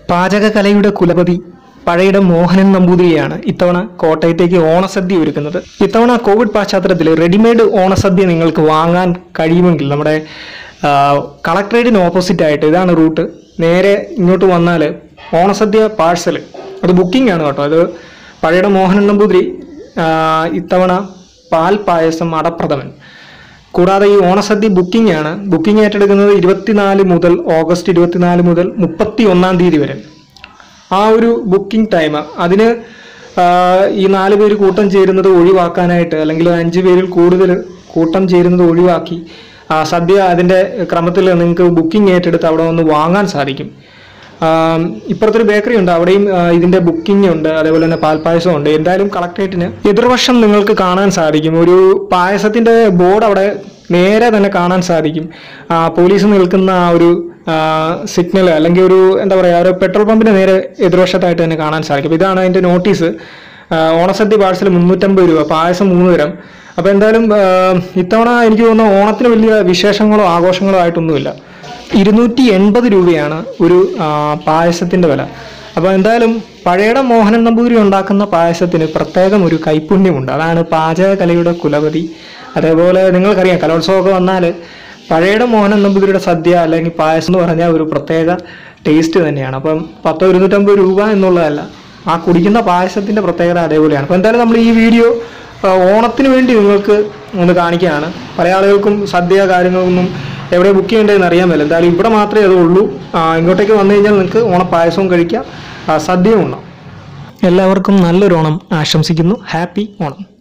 പാചകകലയുടെ കുലപതി പഴയിടം മോഹനൻ നമ്പൂതിരിയാണ് ഇത്തവണ കോട്ടയത്തേക്ക് ഓണസദ്യ ഒരുക്കുന്നത് ഇത്തവണ കോവിഡ് പശ്ചാത്തലത്തിൽ റെഡിമെയ്ഡ് ഓണസദ്യ നിങ്ങൾക്ക് വാങ്ങാൻ കഴിയുമെങ്കിൽ നമ്മുടെ ആ, കളക്ട്രേറ്റിന് ഓപ്പോസിറ്റ് ആയിട്ട് ഇതാണ് റൂട്ട് നേരെ ഇങ്ങോട്ട് വന്നാൽ ഓണസദ്യ പാഴ്സൽ അത് ബുക്കിംഗ് ആണ് കേട്ടോ അത് പഴയിടം മോഹനൻ നമ്പൂതിരി ആ, ഇത്തവണ പാൽ പായസം അടപ്രഥമൻ കൂടാതെ ഈ ഓണസദ്യ ബുക്കിംഗ് ആണ് ബുക്കിംഗ് ഏറ്റെടുക്കുന്നത് ഇരുപത്തിനാല് മുതൽ ഓഗസ്റ്റ് ഇരുപത്തിനാല് മുതൽ മുപ്പത്തി ഒന്നാം തീയതി വരെ ആ ഒരു ബുക്കിംഗ് ടൈം അതിന് ആ, ഈ നാല് പേര് കൂട്ടം ചേരുന്നത് ഒഴിവാക്കാനായിട്ട് അല്ലെങ്കിൽ അഞ്ച് പേരിൽ കൂടുതൽ കൂട്ടം ചേരുന്നത് ഒഴിവാക്കി ആ, സദ്യ അതിൻ്റെ ക്രമത്തിൽ നിങ്ങൾക്ക് ബുക്കിംഗ് ഏറ്റെടുത്ത് അവിടെ വന്ന് വാങ്ങാൻ സാധിക്കും ആം, ഇപ്പുറത്തൊരു ബേക്കറി ഉണ്ട് അവിടെയും ആ, ഇതിന്റെ ബുക്കിംഗ് ഉണ്ട് അതേപോലെ തന്നെ പാൽപ്പായസം ഉണ്ട് എന്തായാലും കളക്ടറേറ്റിന് എതിർവശം നിങ്ങൾക്ക് കാണാൻ സാധിക്കും ഒരു പായസത്തിന്റെ ബോർഡ് അവിടെ നേരെ തന്നെ കാണാൻ സാധിക്കും ആ, പോലീസ് നിൽക്കുന്ന ആ ഒരു സിഗ്നൽ അല്ലെങ്കിൽ ഒരു എന്താ പറയുക ഒരു പെട്രോൾ പമ്പിന് നേരെ എതിർവശത്തായിട്ട് തന്നെ കാണാൻ സാധിക്കും അപ്പൊ ഇതാണ് അതിന്റെ നോട്ടീസ് ആ, ഓണസദ്യ പാഴ്സൽ മുന്നൂറ്റമ്പത് രൂപ പായസം മൂന്ന് തരം അപ്പോൾ എന്തായാലും ആ, ഇത്തവണ എനിക്ക് തോന്നുന്നു ഓണത്തിന് വലിയ വിശേഷങ്ങളോ ആഘോഷങ്ങളോ ആയിട്ടൊന്നുമില്ല ഇരുന്നൂറ്റി എൺപത് രൂപയാണ് ഒരു ആ, പായസത്തിന്റെ വില അപ്പോൾ എന്തായാലും പഴയടം മോഹനൻ നമ്പൂതിരി ഉണ്ടാക്കുന്ന പായസത്തിന് പ്രത്യേകം ഒരു കൈപുണ്യമുണ്ട് അതാണ് പാചകകലയുടെ കുലപതി അതേപോലെ നിങ്ങൾക്കറിയാം കലോത്സവമൊക്കെ വന്നാൽ പഴയടം മോഹനൻ നമ്പൂതിരിയുടെ സദ്യ അല്ലെങ്കിൽ പായസം എന്ന് പറഞ്ഞാൽ ഒരു പ്രത്യേക ടേസ്റ്റ് തന്നെയാണ് അപ്പം പത്തോ ഇരുന്നൂറ്റമ്പത് രൂപ എന്നുള്ളതല്ല ആ കുടിക്കുന്ന പായസത്തിന്റെ പ്രത്യേകത അതേപോലെയാണ് അപ്പോൾ എന്തായാലും നമ്മൾ ഈ വീഡിയോ ആ, ഓണത്തിന് വേണ്ടി നിങ്ങൾക്ക് ഒന്ന് കാണിക്കുകയാണ് പല ആളുകൾക്കും സദ്യ കാര്യങ്ങളൊന്നും എവിടെ ബുക്ക് ചെയ്യേണ്ടതെന്ന് അറിയാൻ പറ്റില്ല എന്തായാലും ഇവിടെ മാത്രമേ അത് ഉള്ളൂ ആ, ഇങ്ങോട്ടേക്ക് വന്നു കഴിഞ്ഞാൽ നിങ്ങൾക്ക് ഓണപ്പായസവും കഴിക്കാം ആ, സദ്യയും ഉണ്ടാവും എല്ലാവർക്കും നല്ലൊരു ഓണം ആശംസിക്കുന്നു ഹാപ്പി ഓണം